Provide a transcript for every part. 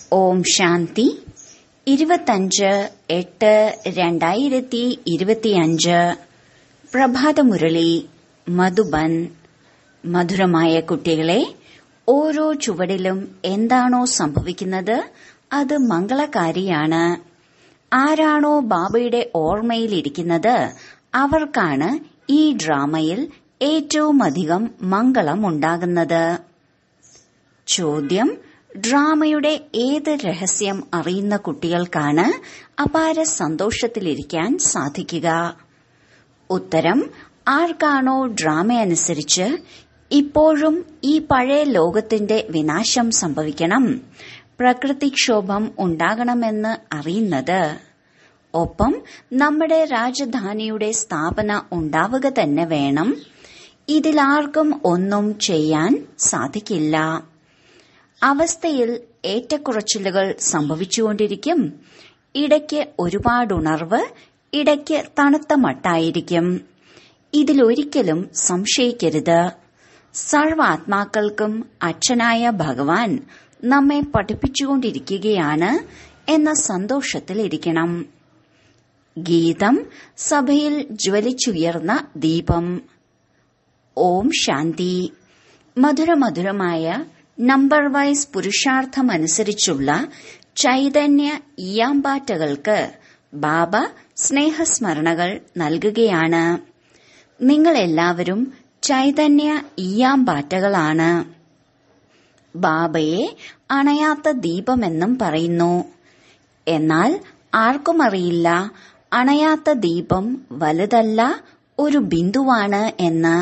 ഓം ശാന്തി ഇരുപത്തഞ്ച് എട്ട് രണ്ടായിരത്തി ഇരുപത്തിയഞ്ച് പ്രഭാതമുരളി മധുബൻ മധുരമായ കുട്ടികളെ ഓരോ ചുവടിലും എന്താണോ സംഭവിക്കുന്നത് അത് മംഗളകാരിയാണ് ആരാണോ ബാബയുടെ ഓർമ്മയിലിരിക്കുന്നത് അവർക്കാണ് ഈ ഡ്രാമയിൽ ഏറ്റവും അധികം മംഗളം ഉണ്ടാകുന്നത് ചോദ്യം ഡ്രാമയുടെ ഏത് രഹസ്യം അറിയുന്ന കുട്ടികൾക്കാണ് അപാര സന്തോഷത്തിലിരിക്കാൻ സാധിക്കുക ഉത്തരം ആർക്കാണോ ഡ്രാമ അനുസരിച്ച് ഇപ്പോഴും ഈ പഴയ ലോകത്തിന്റെ വിനാശം സംഭവിക്കണം പ്രകൃതിക്ഷോഭം ഉണ്ടാകണമെന്ന് അറിയുന്നത് ഒപ്പം നമ്മുടെ രാജധാനിയുടെ സ്ഥാപന ഉണ്ടാവുക തന്നെ വേണം ഇതിലാർക്കും ഒന്നും ചെയ്യാൻ സാധിക്കില്ല അവസ്ഥയിൽ ഏറ്റക്കുറച്ചിലുകൾ സംഭവിച്ചുകൊണ്ടിരിക്കും ഇടയ്ക്ക് ഒരുപാട് ഉണർവ് ഇടയ്ക്ക് തണുത്ത മട്ടായിരിക്കും ഇതിലൊരിക്കലും സംശയിക്കരുത് സർവാത്മാക്കൾക്കും അച്ഛനായ ഭഗവാൻ നമ്മെ പഠിപ്പിച്ചുകൊണ്ടിരിക്കുകയാണ് എന്ന സന്തോഷത്തിലിരിക്കണം ഗീതം സഭയിൽ ജ്വലിച്ചുയർന്ന ദീപം ഓം ശാന്തി മധുരമധുരമായ നമ്പർ വൈസ് പുരുഷാർത്ഥമനുസരിച്ചുള്ള ചൈതന്യ ഇയാമ്പാറ്റകൾക്ക് ബാബ സ്നേഹസ്മരണകൾ നൽകുകയാണ് നിങ്ങളെല്ലാവരും ചൈതന്യ ഇയാമ്പാറ്റകളാണ് ബാബയെ അണയാത്ത ദീപമെന്നും പറയുന്നു എന്നാൽ ആർക്കും അറിയില്ല അണയാത്ത ദീപം വലുതല്ല ഒരു ബിന്ദുവാണ് എന്ന്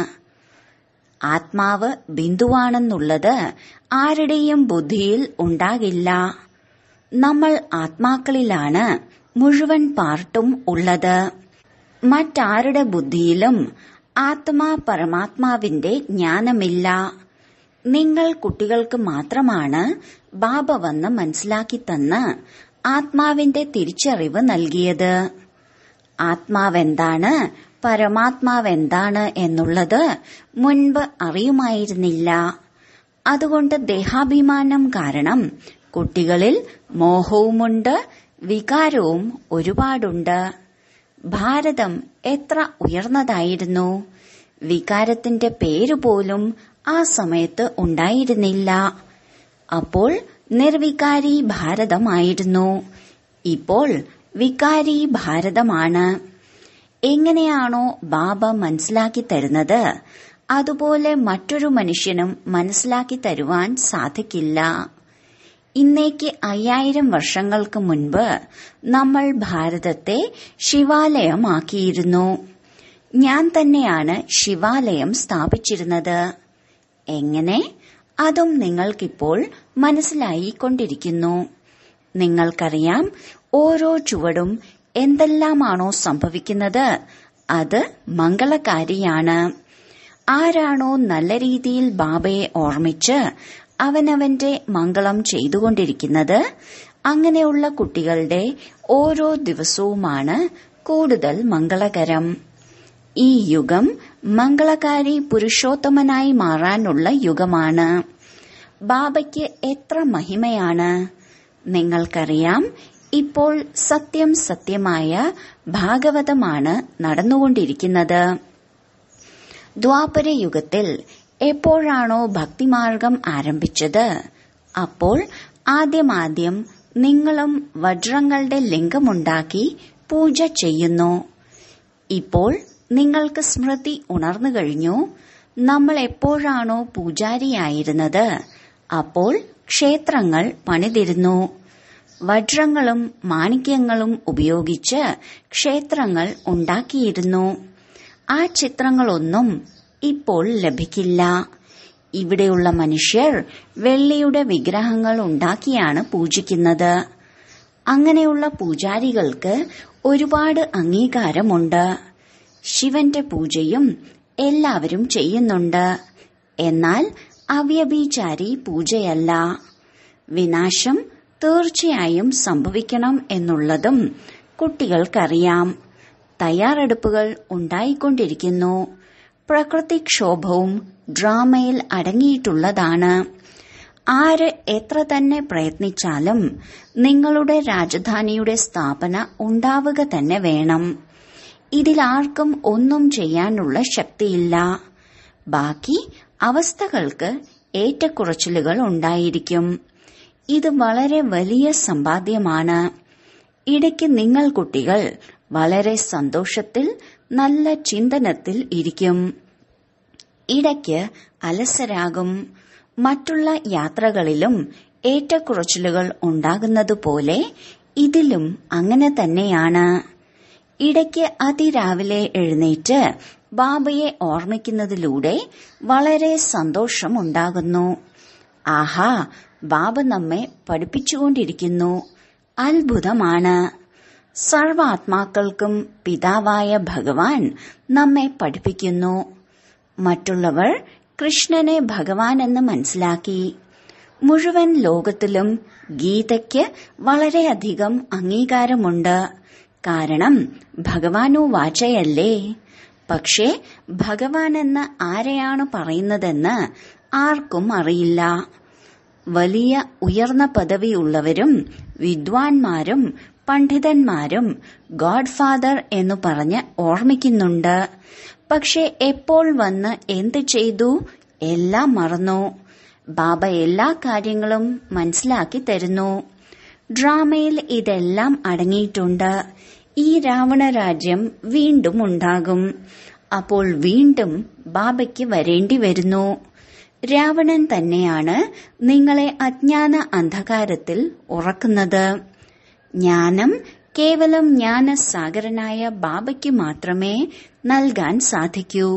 ആത്മാവ് ബിന്ദുവാണെന്നുള്ളത് ആരുടെയും ബുദ്ധിയിൽ ഉണ്ടാകില്ല നമ്മൾ ആത്മാക്കളിലാണ് മുഴുവൻ പാർട്ടും ഉള്ളത് മറ്റാരുടെ ബുദ്ധിയിലും ആത്മാ പരമാത്മാവിന്റെ ജ്ഞാനമില്ല നിങ്ങൾ കുട്ടികൾക്ക് മാത്രമാണ് ബാബ വന്ന് മനസ്സിലാക്കി തന്ന് ആത്മാവിന്റെ തിരിച്ചറിവ് നൽകിയത് ആത്മാവെന്താണ് പരമാത്മാവെന്താണ് എന്നുള്ളത് മുൻപ് അറിയുമായിരുന്നില്ല അതുകൊണ്ട് ദേഹാഭിമാനം കാരണം കുട്ടികളിൽ മോഹവുമുണ്ട് വികാരവും ഒരുപാടുണ്ട് ഭാരതം എത്ര ഉയർന്നതായിരുന്നു വികാരത്തിന്റെ പേരുപോലും ആ സമയത്ത് ഉണ്ടായിരുന്നില്ല അപ്പോൾ നിർവികാരി ഭാരതമായിരുന്നു ഇപ്പോൾ വികാരി ഭാരതമാണ് എങ്ങനെയാണോ ബാബ മനസ്സിലാക്കി തരുന്നത് അതുപോലെ മറ്റൊരു മനുഷ്യനും മനസ്സിലാക്കി തരുവാൻ സാധിക്കില്ല ഇന്നേക്ക് അയ്യായിരം വർഷങ്ങൾക്ക് മുൻപ് നമ്മൾ ഭാരതത്തെ ശിവാലയമാക്കിയിരുന്നു ഞാൻ തന്നെയാണ് ശിവാലയം സ്ഥാപിച്ചിരുന്നത് എങ്ങനെ അതും നിങ്ങൾക്കിപ്പോൾ മനസ്സിലായിക്കൊണ്ടിരിക്കുന്നു നിങ്ങൾക്കറിയാം ഓരോ ചുവടും എന്തെല്ലാമാണോ സംഭവിക്കുന്നത് അത് മംഗളകാരിയാണ് ആരാണോ നല്ല രീതിയിൽ ബാബയെ ഓർമ്മിച്ച് അവനവന്റെ മംഗളം ചെയ്തുകൊണ്ടിരിക്കുന്നത് അങ്ങനെയുള്ള കുട്ടികളുടെ ഓരോ ദിവസവുമാണ് കൂടുതൽ മംഗളകരം ഈ യുഗം മംഗളകാരി പുരുഷോത്തമനായി മാറാനുള്ള യുഗമാണ് ബാബയ്ക്ക് എത്ര മഹിമയാണ് നിങ്ങൾക്കറിയാം ഇപ്പോൾ സത്യം സത്യമായ ഭാഗവതമാണ് നടന്നുകൊണ്ടിരിക്കുന്നത് ദ്വാപര യുഗത്തിൽ എപ്പോഴാണോ ഭക്തിമാർഗം ആരംഭിച്ചത് അപ്പോൾ ആദ്യമാദ്യം നിങ്ങളും വജ്രങ്ങളുടെ ലിംഗമുണ്ടാക്കി പൂജ ചെയ്യുന്നു ഇപ്പോൾ നിങ്ങൾക്ക് സ്മൃതി ഉണർന്നു കഴിഞ്ഞു നമ്മൾ എപ്പോഴാണോ പൂജാരിയായിരുന്നത് അപ്പോൾ ക്ഷേത്രങ്ങൾ പണിതിരുന്നു വജ്രങ്ങളും മാണിക്യങ്ങളും ഉപയോഗിച്ച് ക്ഷേത്രങ്ങൾ ഉണ്ടാക്കിയിരുന്നു ആ ചിത്രങ്ങളൊന്നും ഇപ്പോൾ ലഭിക്കില്ല ഇവിടെയുള്ള മനുഷ്യർ വെള്ളിയുടെ വിഗ്രഹങ്ങൾ ഉണ്ടാക്കിയാണ് പൂജിക്കുന്നത് അങ്ങനെയുള്ള പൂജാരികൾക്ക് ഒരുപാട് അംഗീകാരമുണ്ട് ശിവന്റെ പൂജയും എല്ലാവരും ചെയ്യുന്നുണ്ട് എന്നാൽ അവ്യഭിചാരി പൂജയല്ല വിനാശം തീർച്ചയായും സംഭവിക്കണം എന്നുള്ളതും കുട്ടികൾക്കറിയാം തയ്യാറെടുപ്പുകൾ ഉണ്ടായിക്കൊണ്ടിരിക്കുന്നു പ്രകൃതിക്ഷോഭവും ഡ്രാമയിൽ അടങ്ങിയിട്ടുള്ളതാണ് ആര് എത്ര തന്നെ പ്രയത്നിച്ചാലും നിങ്ങളുടെ രാജധാനിയുടെ സ്ഥാപന ഉണ്ടാവുക തന്നെ വേണം ഇതിലാർക്കും ഒന്നും ചെയ്യാനുള്ള ശക്തിയില്ല ബാക്കി അവസ്ഥകൾക്ക് ഏറ്റക്കുറച്ചിലുകൾ ഉണ്ടായിരിക്കും ഇത് വളരെ വലിയ സമ്പാദ്യമാണ് ഇടയ്ക്ക് നിങ്ങൾ കുട്ടികൾ വളരെ സന്തോഷത്തിൽ നല്ല ചിന്തനത്തിൽ ഇരിക്കും ഇടയ്ക്ക് അലസരാകും മറ്റുള്ള യാത്രകളിലും ഏറ്റക്കുറച്ചിലുകൾ ഉണ്ടാകുന്നതുപോലെ ഇതിലും അങ്ങനെ തന്നെയാണ് ഇടയ്ക്ക് അതിരാവിലെ എഴുന്നേറ്റ് ബാബയെ ഓർമ്മിക്കുന്നതിലൂടെ വളരെ സന്തോഷമുണ്ടാകുന്നു ആഹാ ബാബ നമ്മെ പഠിപ്പിച്ചുകൊണ്ടിരിക്കുന്നു അത്ഭുതമാണ് സർവാത്മാക്കൾക്കും പിതാവായ ഭഗവാൻ നമ്മെ പഠിപ്പിക്കുന്നു മറ്റുള്ളവർ കൃഷ്ണനെ ഭഗവാൻ എന്ന് മനസ്സിലാക്കി മുഴുവൻ ലോകത്തിലും ഗീതയ്ക്ക് വളരെയധികം അംഗീകാരമുണ്ട് കാരണം ഭഗവാനു വാചയല്ലേ പക്ഷേ ഭഗവാൻ എന്ന് ആരെയാണ് പറയുന്നതെന്ന് ആർക്കും അറിയില്ല വലിയ ഉയർന്ന പദവിയുള്ളവരും വിദ്വാൻമാരും പണ്ഡിതന്മാരും ഗോഡ് ഫാദർ എന്നു പറഞ്ഞ് ഓർമ്മിക്കുന്നുണ്ട് പക്ഷെ എപ്പോൾ വന്ന് എന്ത് ചെയ്തു എല്ലാം മറന്നു ബാബ എല്ലാ കാര്യങ്ങളും മനസ്സിലാക്കി തരുന്നു ഡ്രാമയിൽ ഇതെല്ലാം അടങ്ങിയിട്ടുണ്ട് ഈ രാവണ രാജ്യം വീണ്ടും ഉണ്ടാകും അപ്പോൾ വീണ്ടും ബാബയ്ക്ക് വരേണ്ടി വരുന്നു രാവണൻ തന്നെയാണ് നിങ്ങളെ അജ്ഞാന അന്ധകാരത്തിൽ ഉറക്കുന്നത് ജ്ഞാനം കേവലം ജ്ഞാനസാഗരനായ ബാബയ്ക്ക് മാത്രമേ നൽകാൻ സാധിക്കൂ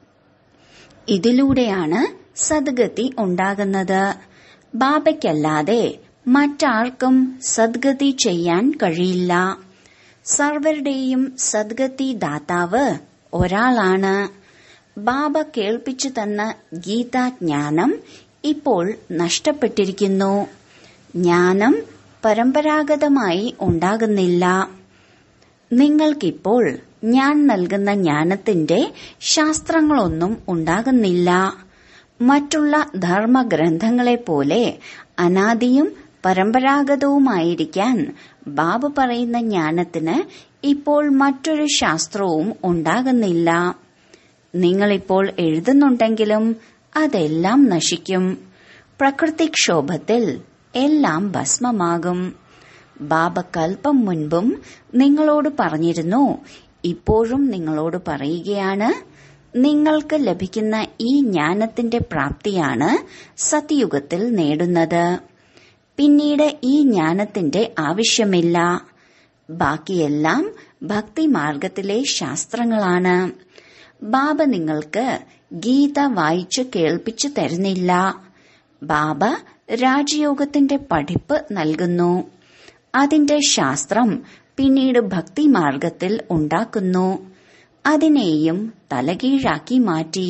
ഇതിലൂടെയാണ് സദ്ഗതി ഉണ്ടാകുന്നത് ബാബയ്ക്കല്ലാതെ മറ്റാർക്കും സദ്ഗതി ചെയ്യാൻ കഴിയില്ല സർവരുടെയും സദ്ഗതി ദാതാവ് ഒരാളാണ് ബാബ കേൾപ്പിച്ചു തന്ന ഗീതാജ്ഞാനം ഇപ്പോൾ നഷ്ടപ്പെട്ടിരിക്കുന്നു ജ്ഞാനം പരമ്പരാഗതമായി ഉണ്ടാകുന്നില്ല നിങ്ങൾക്കിപ്പോൾ ഞാൻ നൽകുന്ന ജ്ഞാനത്തിന്റെ ശാസ്ത്രങ്ങളൊന്നും ഉണ്ടാകുന്നില്ല മറ്റുള്ള ധർമ്മഗ്രന്ഥങ്ങളെപ്പോലെ അനാദിയും പരമ്പരാഗതവുമായിരിക്കാൻ ബാബു പറയുന്ന ജ്ഞാനത്തിന് ഇപ്പോൾ മറ്റൊരു ശാസ്ത്രവും ഉണ്ടാകുന്നില്ല നിങ്ങളിപ്പോൾ എഴുതുന്നുണ്ടെങ്കിലും അതെല്ലാം നശിക്കും പ്രകൃതിക്ഷോഭത്തിൽ എല്ലാം ഭസ്മമാകും ബാബ കൽപ്പം മുൻപും നിങ്ങളോട് പറഞ്ഞിരുന്നു ഇപ്പോഴും നിങ്ങളോട് പറയുകയാണ് നിങ്ങൾക്ക് ലഭിക്കുന്ന ഈ ജ്ഞാനത്തിന്റെ പ്രാപ്തിയാണ് സത്യുഗത്തിൽ നേടുന്നത് പിന്നീട് ഈ ജ്ഞാനത്തിന്റെ ആവശ്യമില്ല ബാക്കിയെല്ലാം ഭക്തിമാർഗത്തിലെ ശാസ്ത്രങ്ങളാണ് ബാബ നിങ്ങൾക്ക് ഗീത വായിച്ചു കേൾപ്പിച്ചു തരുന്നില്ല ബാബ രാജയോഗത്തിന്റെ പഠിപ്പ് നൽകുന്നു അതിന്റെ ശാസ്ത്രം പിന്നീട് ഭക്തിമാർഗത്തിൽ ഉണ്ടാക്കുന്നു അതിനെയും തലകീഴാക്കി മാറ്റി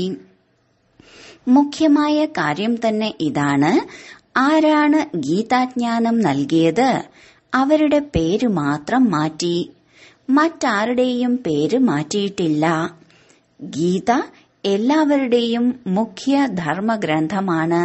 മുഖ്യമായ കാര്യം തന്നെ ഇതാണ് ആരാണ് ഗീതാജ്ഞാനം നൽകിയത് അവരുടെ പേര് മാത്രം മാറ്റി മറ്റാരുടെയും പേര് മാറ്റിയിട്ടില്ല ഗീത എല്ലാവരുടെയും മുഖ്യ ധർമ്മഗ്രന്ഥമാണ്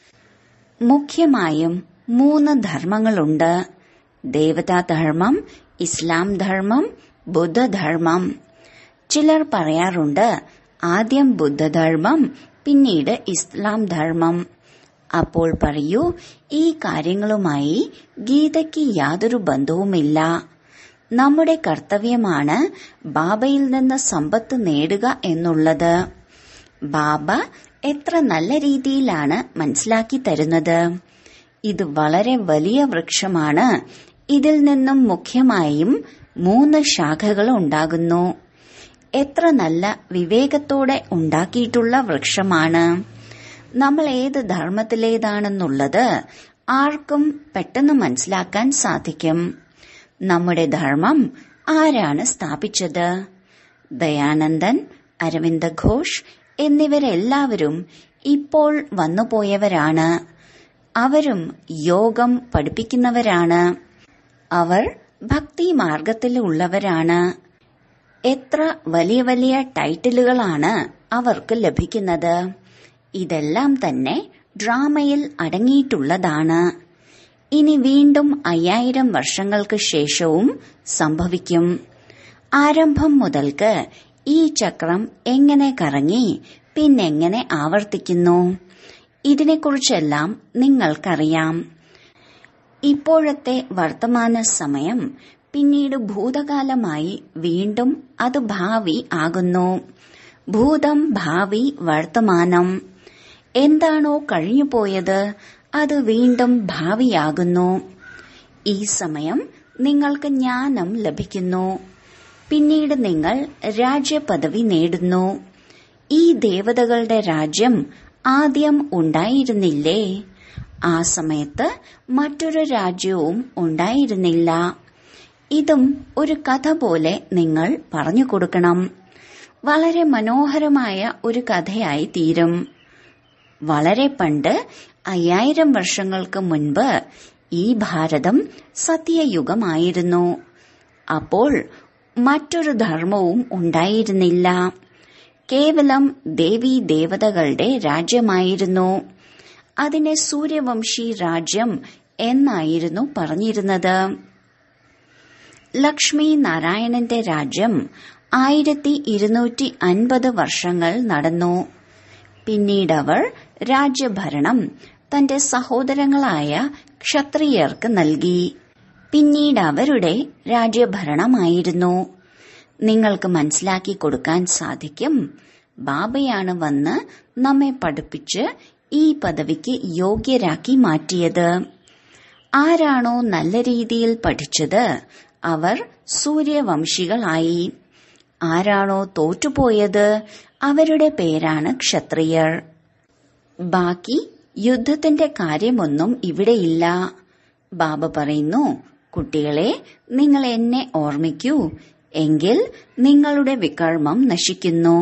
മുഖ്യമായും മൂന്ന് ധർമ്മങ്ങളുണ്ട് ദേവതാധർമ്മം ഇസ്ലാം ധർമ്മം ബുദ്ധധർമ്മം ചിലർ പറയാറുണ്ട് ആദ്യം ബുദ്ധധർമ്മം പിന്നീട് ഇസ്ലാം ധർമ്മം അപ്പോൾ പറയൂ ഈ കാര്യങ്ങളുമായി ഗീതയ്ക്ക് യാതൊരു ബന്ധവുമില്ല നമ്മുടെ കർത്തവ്യമാണ് ബാബയിൽ നിന്ന് സമ്പത്ത് നേടുക എന്നുള്ളത് ബാബ എത്ര നല്ല രീതിയിലാണ് മനസ്സിലാക്കി തരുന്നത് ഇത് വളരെ വലിയ വൃക്ഷമാണ് ഇതിൽ നിന്നും മുഖ്യമായും മൂന്ന് ശാഖകൾ ഉണ്ടാകുന്നു എത്ര നല്ല വിവേകത്തോടെ ഉണ്ടാക്കിയിട്ടുള്ള വൃക്ഷമാണ് നമ്മൾ ഏത് ധർമ്മത്തിലേതാണെന്നുള്ളത് ആർക്കും പെട്ടെന്ന് മനസ്സിലാക്കാൻ സാധിക്കും നമ്മുടെ ധർമ്മം ആരാണ് സ്ഥാപിച്ചത് ദയാനന്ദൻ അരവിന്ദ ഘോഷ് എന്നിവരെല്ലാവരും ഇപ്പോൾ വന്നുപോയവരാണ് അവരും യോഗം പഠിപ്പിക്കുന്നവരാണ് അവർ ഭക്തി മാർഗത്തിലുള്ളവരാണ് എത്ര വലിയ വലിയ ടൈറ്റിലുകളാണ് അവർക്ക് ലഭിക്കുന്നത് ഇതെല്ലാം തന്നെ ഡ്രാമയിൽ അടങ്ങിയിട്ടുള്ളതാണ് ഇനി വീണ്ടും അയ്യായിരം വർഷങ്ങൾക്ക് ശേഷവും സംഭവിക്കും ആരംഭം മുതൽക്ക് ഈ ചക്രം എങ്ങനെ കറങ്ങി പിന്നെങ്ങനെ ആവർത്തിക്കുന്നു ഇതിനെക്കുറിച്ചെല്ലാം നിങ്ങൾക്കറിയാം ഇപ്പോഴത്തെ വർത്തമാന സമയം പിന്നീട് ഭൂതകാലമായി വീണ്ടും അത് ഭാവി ആകുന്നു ഭൂതം ഭാവി വർത്തമാനം എന്താണോ കഴിഞ്ഞുപോയത് അത് വീണ്ടും ഭാവിയാകുന്നു ഈ സമയം നിങ്ങൾക്ക് ജ്ഞാനം ലഭിക്കുന്നു പിന്നീട് നിങ്ങൾ രാജ്യപദവി നേടുന്നു ഈ ദേവതകളുടെ രാജ്യം ആദ്യം ഉണ്ടായിരുന്നില്ലേ ആ സമയത്ത് മറ്റൊരു രാജ്യവും ഉണ്ടായിരുന്നില്ല ഇതും ഒരു കഥ പോലെ നിങ്ങൾ പറഞ്ഞു കൊടുക്കണം വളരെ മനോഹരമായ ഒരു കഥയായി തീരും വളരെ പണ്ട് അയ്യായിരം വർഷങ്ങൾക്ക് മുൻപ് ഈ ഭാരതം സത്യയുഗമായിരുന്നു അപ്പോൾ മറ്റൊരു ധർമ്മവും ഉണ്ടായിരുന്നില്ല കേവലം ദേവീ ദേവതകളുടെ രാജ്യമായിരുന്നു അതിനെ സൂര്യവംശി രാജ്യം എന്നായിരുന്നു പറഞ്ഞിരുന്നത് ലക്ഷ്മി നാരായണന്റെ രാജ്യം ആയിരത്തി ഇരുന്നൂറ്റി അൻപത് വർഷങ്ങൾ നടന്നു പിന്നീടവർ രാജ്യഭരണം തന്റെ സഹോദരങ്ങളായ ക്ഷത്രിയർക്ക് നൽകി പിന്നീട് അവരുടെ രാജ്യഭരണമായിരുന്നു നിങ്ങൾക്ക് മനസ്സിലാക്കി കൊടുക്കാൻ സാധിക്കും ബാബയാണ് വന്ന് നമ്മെ പഠിപ്പിച്ച് ഈ പദവിക്ക് യോഗ്യരാക്കി മാറ്റിയത് ആരാണോ നല്ല രീതിയിൽ പഠിച്ചത് അവർ സൂര്യവംശികളായി ആരാണോ തോറ്റുപോയത് അവരുടെ പേരാണ് ക്ഷത്രിയർ ബാക്കി യുദ്ധത്തിന്റെ കാര്യമൊന്നും ഇവിടെയില്ല ബാബ പറയുന്നു കുട്ടികളെ നിങ്ങൾ എന്നെ ഓർമ്മിക്കൂ എങ്കിൽ നിങ്ങളുടെ വികർമ്മം നശിക്കുന്നു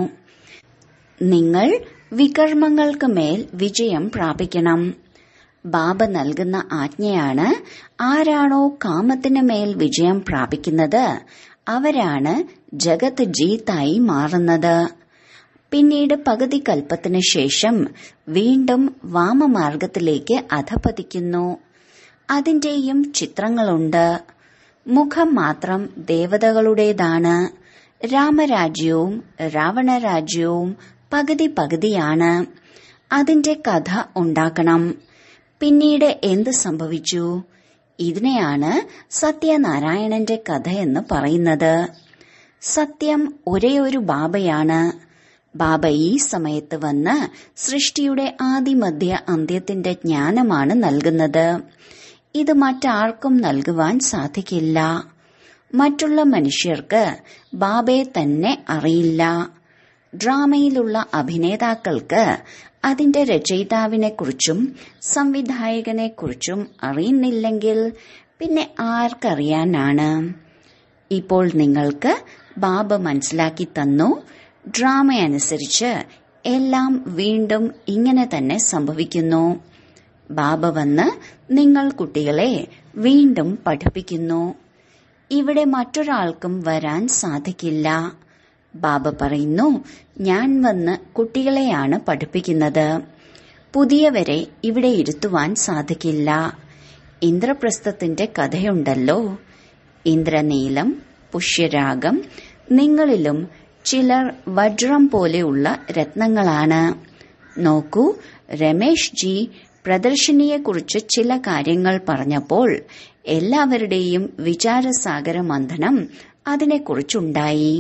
നിങ്ങൾ വികർമ്മങ്ങൾക്ക് മേൽ വിജയം പ്രാപിക്കണം ബാബ നൽകുന്ന ആജ്ഞയാണ് ആരാണോ കാമത്തിന് മേൽ വിജയം പ്രാപിക്കുന്നത് അവരാണ് ജഗത് ജീത്തായി മാറുന്നത് പിന്നീട് പകുതി കൽപ്പത്തിന് ശേഷം വീണ്ടും വാമമാർഗത്തിലേക്ക് അധപതിക്കുന്നു അതിന്റെയും ചിത്രങ്ങളുണ്ട് മുഖം മാത്രം ദേവതകളുടേതാണ് രാമരാജ്യവും രാവണരാജ്യവും പകുതി പകുതിയാണ് അതിന്റെ കഥ ഉണ്ടാക്കണം പിന്നീട് എന്ത് സംഭവിച്ചു ഇതിനെയാണ് സത്യനാരായണന്റെ കഥയെന്ന് പറയുന്നത് സത്യം ഒരേയൊരു ബാബയാണ് ബാബ ഈ സമയത്ത് വന്ന് സൃഷ്ടിയുടെ ആദിമധ്യ അന്ത്യത്തിന്റെ ജ്ഞാനമാണ് നൽകുന്നത് ഇത് മറ്റാർക്കും നൽകുവാൻ സാധിക്കില്ല മറ്റുള്ള മനുഷ്യർക്ക് ബാബയെ തന്നെ അറിയില്ല ഡ്രാമയിലുള്ള അഭിനേതാക്കൾക്ക് അതിന്റെ രചയിതാവിനെക്കുറിച്ചും സംവിധായകനെക്കുറിച്ചും അറിയുന്നില്ലെങ്കിൽ പിന്നെ ആർക്കറിയാനാണ് ഇപ്പോൾ നിങ്ങൾക്ക് ബാബ മനസ്സിലാക്കി തന്നു ഡ്രാമ അനുസരിച്ച് എല്ലാം വീണ്ടും ഇങ്ങനെ തന്നെ സംഭവിക്കുന്നു ബാബ വന്ന് നിങ്ങൾ കുട്ടികളെ വീണ്ടും പഠിപ്പിക്കുന്നു ഇവിടെ മറ്റൊരാൾക്കും വരാൻ സാധിക്കില്ല ബാബ പറയുന്നു ഞാൻ വന്ന് കുട്ടികളെയാണ് പഠിപ്പിക്കുന്നത് പുതിയവരെ ഇവിടെ ഇരുത്തുവാൻ സാധിക്കില്ല ഇന്ദ്രപ്രസ്ഥത്തിന്റെ കഥയുണ്ടല്ലോ ഇന്ദ്രനീലം പുഷ്യരാഗം നിങ്ങളിലും ചിലർ വജ്രം പോലെയുള്ള രത്നങ്ങളാണ് നോക്കൂ രമേഷ് ജി പ്രദർശിനിയെക്കുറിച്ച് ചില കാര്യങ്ങൾ പറഞ്ഞപ്പോൾ എല്ലാവരുടെയും വിചാരസാഗര മന്ഥനം അതിനെക്കുറിച്ചുണ്ടായി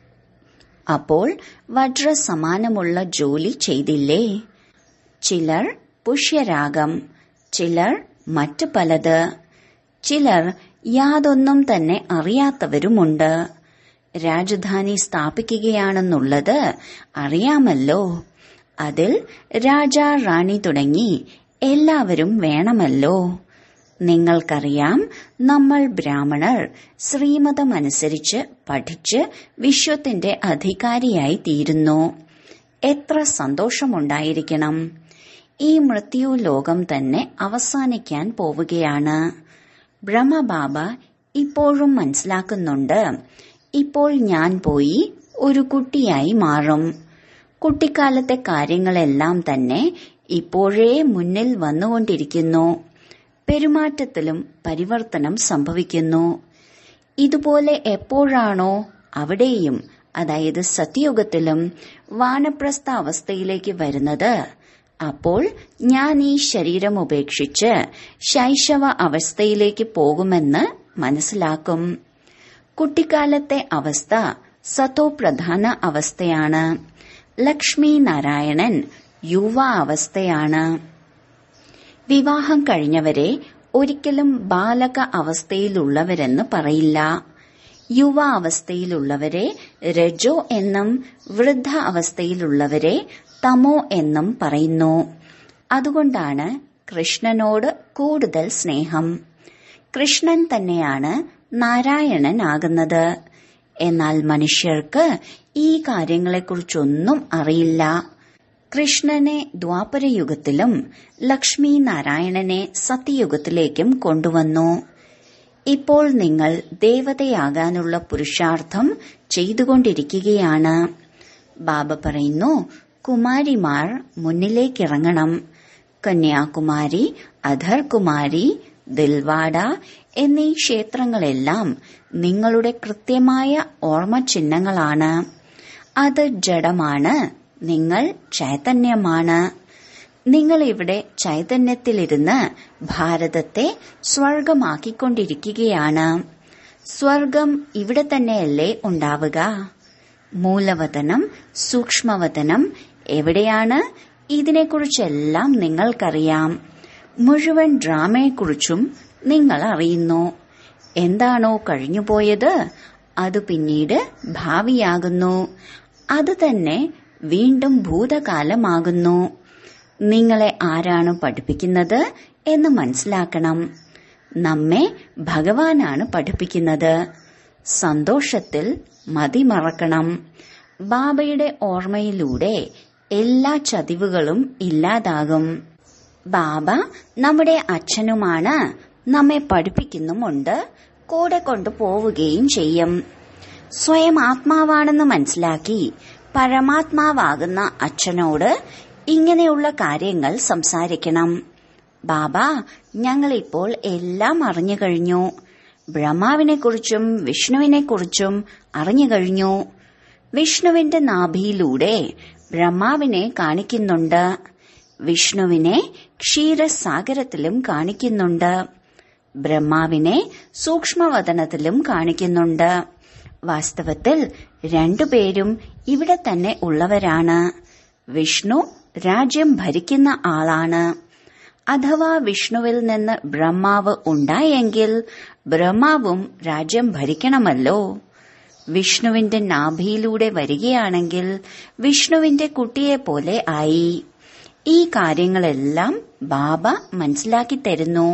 അപ്പോൾ വജ്ര സമാനമുള്ള ജോലി ചെയ്തില്ലേ ചിലർ പുഷ്യരാഗം ചിലർ മറ്റു പലത് ചിലർ യാതൊന്നും തന്നെ അറിയാത്തവരുമുണ്ട് രാജധാനി സ്ഥാപിക്കുകയാണെന്നുള്ളത് അറിയാമല്ലോ അതിൽ രാജ റാണി തുടങ്ങി എല്ലാവരും വേണമല്ലോ നിങ്ങൾക്കറിയാം നമ്മൾ ബ്രാഹ്മണർ ശ്രീമതമനുസരിച്ച് പഠിച്ച് വിശ്വത്തിന്റെ അധികാരിയായി തീരുന്നു എത്ര സന്തോഷമുണ്ടായിരിക്കണം ഈ മൃത്യു ലോകം തന്നെ അവസാനിക്കാൻ പോവുകയാണ് ബ്രഹ്മബാബ ഇപ്പോഴും മനസ്സിലാക്കുന്നുണ്ട് ഇപ്പോൾ ഞാൻ പോയി ഒരു കുട്ടിയായി മാറും കുട്ടിക്കാലത്തെ കാര്യങ്ങളെല്ലാം തന്നെ ഇപ്പോഴേ മുന്നിൽ വന്നുകൊണ്ടിരിക്കുന്നു പെരുമാറ്റത്തിലും പരിവർത്തനം സംഭവിക്കുന്നു ഇതുപോലെ എപ്പോഴാണോ അവിടെയും അതായത് സത്യയുഗത്തിലും വാനപ്രസ്ഥ അവസ്ഥയിലേക്ക് വരുന്നത് അപ്പോൾ ഞാൻ ഈ ശരീരം ഉപേക്ഷിച്ച് ശൈശവ അവസ്ഥയിലേക്ക് പോകുമെന്ന് മനസ്സിലാക്കും കുട്ടിക്കാലത്തെ അവസ്ഥ സതോ പ്രധാന അവസ്ഥയാണ് ലക്ഷ്മി നാരായണൻ യുവ അവസ്ഥയാണ് വിവാഹം കഴിഞ്ഞവരെ ഒരിക്കലും ബാലക അവസ്ഥയിലുള്ളവരെന്ന് പറയില്ല യുവ അവസ്ഥയിലുള്ളവരെ രജോ എന്നും വൃദ്ധ അവസ്ഥയിലുള്ളവരെ തമോ എന്നും പറയുന്നു അതുകൊണ്ടാണ് കൃഷ്ണനോട് കൂടുതൽ സ്നേഹം കൃഷ്ണൻ തന്നെയാണ് നാരായണനാകുന്നത് എന്നാൽ മനുഷ്യർക്ക് ഈ കാര്യങ്ങളെക്കുറിച്ചൊന്നും അറിയില്ല കൃഷ്ണനെ ദ്വാപരയുഗത്തിലും ലക്ഷ്മി നാരായണനെ സത്യയുഗത്തിലേക്കും കൊണ്ടുവന്നു ഇപ്പോൾ നിങ്ങൾ ദേവതയാകാനുള്ള പുരുഷാർത്ഥം ചെയ്തുകൊണ്ടിരിക്കുകയാണ് ബാബ പറയുന്നു കുമാരിമാർ മുന്നിലേക്കിറങ്ങണം കന്യാകുമാരി അധർകുമാരി ദിൽവാഡ എന്നീ ക്ഷേത്രങ്ങളെല്ലാം നിങ്ങളുടെ കൃത്യമായ ഓർമ്മ ചിഹ്നങ്ങളാണ് അത് ജഡമാണ് നിങ്ങൾ ചൈതന്യമാണ് നിങ്ങൾ ഇവിടെ ചൈതന്യത്തിലിരുന്ന് ഭാരതത്തെ സ്വർഗമാക്കിക്കൊണ്ടിരിക്കുകയാണ് സ്വർഗം ഇവിടെ തന്നെയല്ലേ ഉണ്ടാവുക മൂലവതനം സൂക്ഷ്മവതനം എവിടെയാണ് ഇതിനെക്കുറിച്ചെല്ലാം നിങ്ങൾക്കറിയാം മുഴുവൻ ഡ്രാമയെക്കുറിച്ചും നിങ്ങൾ അറിയുന്നു എന്താണോ കഴിഞ്ഞുപോയത് അത് പിന്നീട് ഭാവിയാകുന്നു അത് തന്നെ വീണ്ടും ഭൂതകാലമാകുന്നു നിങ്ങളെ ആരാണ് പഠിപ്പിക്കുന്നത് എന്ന് മനസ്സിലാക്കണം നമ്മെ ഭഗവാനാണ് പഠിപ്പിക്കുന്നത് സന്തോഷത്തിൽ മതിമറക്കണം ബാബയുടെ ഓർമ്മയിലൂടെ എല്ലാ ചതിവുകളും ഇല്ലാതാകും ബാബ നമ്മുടെ അച്ഛനുമാണ് നമ്മെ പഠിപ്പിക്കുന്നുമുണ്ട് കൂടെ കൊണ്ടുപോവുകയും ചെയ്യും സ്വയം ആത്മാവാണെന്ന് മനസ്സിലാക്കി പരമാത്മാവാകുന്ന അച്ഛനോട് ഇങ്ങനെയുള്ള കാര്യങ്ങൾ സംസാരിക്കണം ബാബ ഞങ്ങളിപ്പോൾ എല്ലാം അറിഞ്ഞു കഴിഞ്ഞു ബ്രഹ്മാവിനെക്കുറിച്ചും വിഷ്ണുവിനെക്കുറിച്ചും അറിഞ്ഞു കഴിഞ്ഞു വിഷ്ണുവിന്റെ നാഭിയിലൂടെ ബ്രഹ്മാവിനെ കാണിക്കുന്നുണ്ട് വിഷ്ണുവിനെ ക്ഷീരസാഗരത്തിലും കാണിക്കുന്നുണ്ട് ബ്രഹ്മാവിനെ സൂക്ഷ്മവതനത്തിലും കാണിക്കുന്നുണ്ട് വാസ്തവത്തിൽ രണ്ടുപേരും ഇവിടെ തന്നെ ഉള്ളവരാണ് വിഷ്ണു രാജ്യം ഭരിക്കുന്ന ആളാണ് അഥവാ വിഷ്ണുവിൽ നിന്ന് ബ്രഹ്മാവ് ഉണ്ടായെങ്കിൽ ബ്രഹ്മാവും രാജ്യം ഭരിക്കണമല്ലോ വിഷ്ണുവിന്റെ നാഭിയിലൂടെ വരികയാണെങ്കിൽ വിഷ്ണുവിന്റെ കുട്ടിയെ പോലെ ആയി ഈ കാര്യങ്ങളെല്ലാം ബാബ മനസ്സിലാക്കി തരുന്നു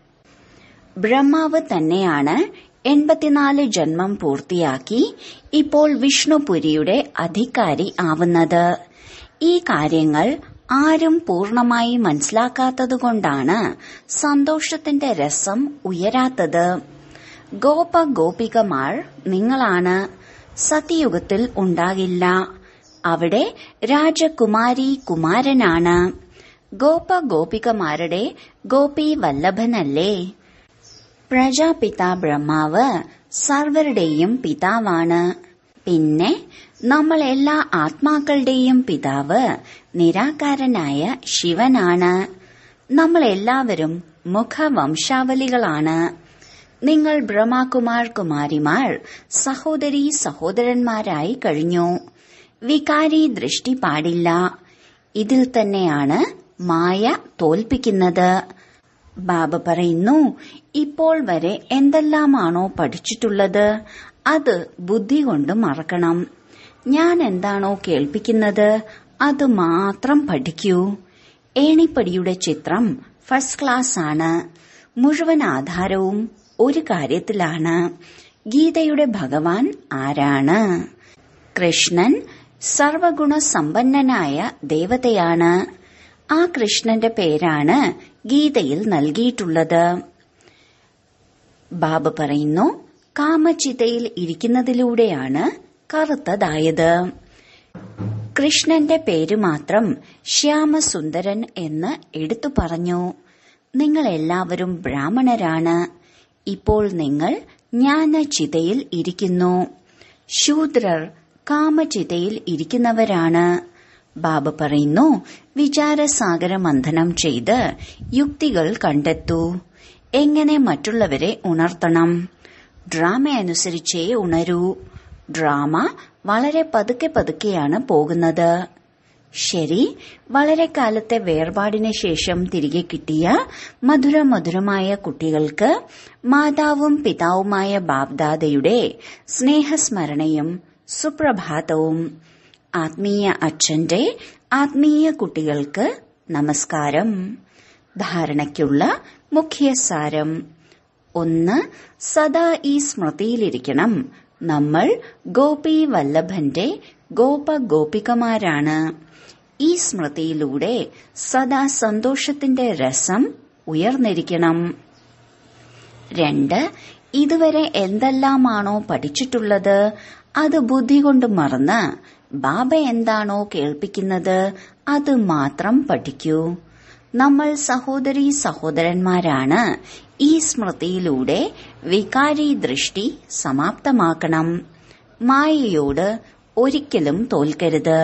ബ്രഹ്മാവ് തന്നെയാണ് എൺപത്തിനാല് ജന്മം പൂർത്തിയാക്കി ഇപ്പോൾ വിഷ്ണുപുരിയുടെ അധികാരി ആവുന്നത് ഈ കാര്യങ്ങൾ ആരും പൂർണമായി മനസ്സിലാക്കാത്തതുകൊണ്ടാണ് സന്തോഷത്തിന്റെ രസം ഉയരാത്തത് ഗോപ ഗോപികമാർ നിങ്ങളാണ് സത്യയുഗത്തിൽ ഉണ്ടാകില്ല അവിടെ രാജകുമാരി കുമാരനാണ് ഗോപ ഗോപികമാരുടെ ഗോപി വല്ലഭനല്ലേ പ്രജാപിത ബ്രഹ്മാവ് സർവരുടെയും പിതാവാണ് പിന്നെ നമ്മൾ എല്ലാ ആത്മാക്കളുടെയും പിതാവ് നിരാകാരനായ ശിവനാണ് നമ്മൾ എല്ലാവരും മുഖവംശാവലികളാണ് നിങ്ങൾ ബ്രഹ്മകുമാർ കുമാരിമാർ സഹോദരി സഹോദരന്മാരായി കഴിഞ്ഞു വികാരി ദൃഷ്ടി പാടില്ല ഇതിൽ തന്നെയാണ് മായ തോൽപ്പിക്കുന്നത് ബാബ പറയുന്നു ഇപ്പോൾ വരെ എന്തെല്ലാമാണോ പഠിച്ചിട്ടുള്ളത് അത് ബുദ്ധി കൊണ്ട് മറക്കണം ഞാൻ എന്താണോ കേൾപ്പിക്കുന്നത് അത് മാത്രം പഠിക്കൂ ഏണിപ്പടിയുടെ ചിത്രം ഫസ്റ്റ് ക്ലാസ് ആണ് മുഴുവൻ ആധാരവും ഒരു കാര്യത്തിലാണ് ഗീതയുടെ ഭഗവാൻ ആരാണ് കൃഷ്ണൻ സർവഗുണ സമ്പന്നനായ ദേവതയാണ് ആ കൃഷ്ണന്റെ പേരാണ് ഗീതയിൽ നൽകിയിട്ടുള്ളത് ബാബ പറയുന്നു കാമചിതയിൽ ഇരിക്കുന്നതിലൂടെയാണ് കറുത്തതായത് കൃഷ്ണന്റെ പേര് മാത്രം ശ്യാമസുന്ദരൻ എന്ന് എടുത്തു പറഞ്ഞു നിങ്ങൾ എല്ലാവരും ബ്രാഹ്മണരാണ് ഇപ്പോൾ നിങ്ങൾ ജ്ഞാനചിതയിൽ ഇരിക്കുന്നു ശൂദ്രർ കാമചിതയിൽ ഇരിക്കുന്നവരാണ് ബാബ പറയുന്നു വിചാരസാഗര മന്ഥനം ചെയ്ത് യുക്തികൾ കണ്ടെത്തൂ എങ്ങനെ മറ്റുള്ളവരെ ഉണർത്തണം ഡ്രാമ അനുസരിച്ചേ ഉണരൂ ഡ്രാമ വളരെ പതുക്കെ പതുക്കെയാണ് പോകുന്നത് ശരി വളരെ കാലത്തെ വേർപാടിന് ശേഷം തിരികെ കിട്ടിയ മധുര മധുരമായ കുട്ടികൾക്ക് മാതാവും പിതാവുമായ ബാബ്ദാദയുടെ സ്നേഹസ്മരണയും സുപ്രഭാതവും ആത്മീയ അച്ഛന്റെ ആത്മീയ കുട്ടികൾക്ക് നമസ്കാരം ധാരണയ്ക്കുള്ള മുഖ്യസാരം ഒന്ന് സദാ ഈ സ്മൃതിയിലിരിക്കണം നമ്മൾ ഗോപി വല്ലഭന്റെ ഗോപ ഗോപികമാരാണ് ഈ സ്മൃതിയിലൂടെ സദാ സന്തോഷത്തിന്റെ രസം ഉയർന്നിരിക്കണം രണ്ട് ഇതുവരെ എന്തെല്ലാമാണോ പഠിച്ചിട്ടുള്ളത് അത് ബുദ്ധി കൊണ്ട് മറന്ന് ബാബ എന്താണോ കേൾപ്പിക്കുന്നത് അത് മാത്രം പഠിക്കൂ നമ്മൾ സഹോദരി സഹോദരന്മാരാണ് ഈ സ്മൃതിയിലൂടെ വികാരി ദൃഷ്ടി സമാപ്തമാക്കണം മായയോട് ഒരിക്കലും തോൽക്കരുത്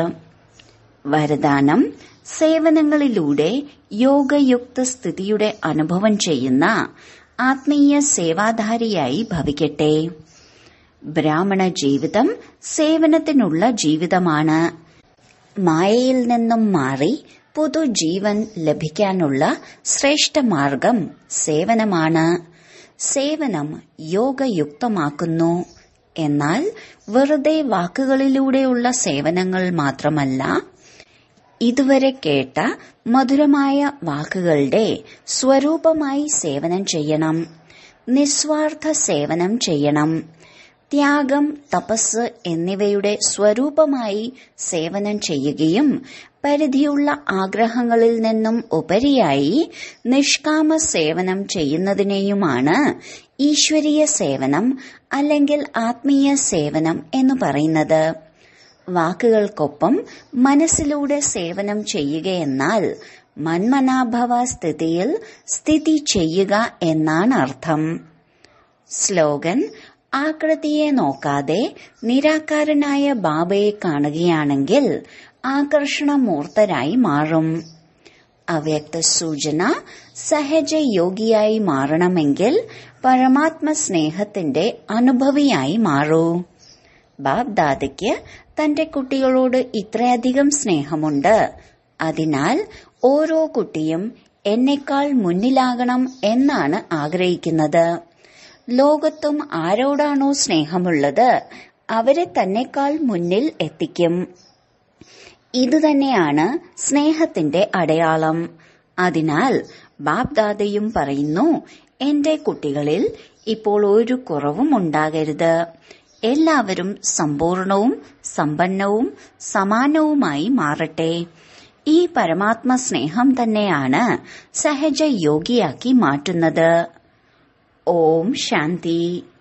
വരദാനം സേവനങ്ങളിലൂടെ യോഗയുക്ത സ്ഥിതിയുടെ അനുഭവം ചെയ്യുന്ന ആത്മീയ സേവാധാരിയായി ഭവിക്കട്ടെ ബ്രാഹ്മണ ജീവിതം സേവനത്തിനുള്ള ജീവിതമാണ് മായയിൽ നിന്നും മാറി പുതുജീവൻ ലഭിക്കാനുള്ള ശ്രേഷ്ഠ മാർഗം സേവനമാണ് സേവനം യോഗയുക്തമാക്കുന്നു എന്നാൽ വെറുതെ വാക്കുകളിലൂടെയുള്ള സേവനങ്ങൾ മാത്രമല്ല ഇതുവരെ കേട്ട മധുരമായ വാക്കുകളുടെ സ്വരൂപമായി സേവനം ചെയ്യണം നിസ്വാർത്ഥ സേവനം ചെയ്യണം ത്യാഗം തപസ് എന്നിവയുടെ സ്വരൂപമായി സേവനം ചെയ്യുകയും പരിധിയുള്ള ആഗ്രഹങ്ങളിൽ നിന്നും ഉപരിയായി നിഷ്കാമ സേവനം ചെയ്യുന്നതിനെയുമാണ് ഈശ്വരീയ സേവനം അല്ലെങ്കിൽ ആത്മീയ സേവനം എന്ന് പറയുന്നത് വാക്കുകൾക്കൊപ്പം മനസ്സിലൂടെ സേവനം ചെയ്യുകയെന്നാൽ മന്മനാഭവ സ്ഥിതിയിൽ സ്ഥിതി ചെയ്യുക എന്നാണ് അർത്ഥം സ്ലോഗൻ ആകൃതിയെ നോക്കാതെ നിരാകാരനായ ബാബയെ കാണുകയാണെങ്കിൽ ആകർഷണമൂർത്തരായി മാറും അവ്യക്ത സൂചന സഹജ യോഗിയായി മാറണമെങ്കിൽ പരമാത്മ സ്നേഹത്തിന്റെ അനുഭവിയായി മാറൂ ബാബ്ദാദയ്ക്ക് തന്റെ കുട്ടികളോട് ഇത്രയധികം സ്നേഹമുണ്ട് അതിനാൽ ഓരോ കുട്ടിയും എന്നെക്കാൾ മുന്നിലാകണം എന്നാണ് ആഗ്രഹിക്കുന്നത് ലോകത്തും ആരോടാണോ സ്നേഹമുള്ളത് അവരെ തന്നെക്കാൾ മുന്നിൽ എത്തിക്കും ഇതുതന്നെയാണ് സ്നേഹത്തിന്റെ അടയാളം അതിനാൽ ബാബ്ദാദയും പറയുന്നു എന്റെ കുട്ടികളിൽ ഇപ്പോൾ ഒരു കുറവും ഉണ്ടാകരുത് എല്ലാവരും സമ്പൂർണവും സമ്പന്നവും സമാനവുമായി മാറട്ടെ ഈ പരമാത്മ സ്നേഹം തന്നെയാണ് സഹജ യോഗിയാക്കി മാറ്റുന്നത് ഓം ശാന്തി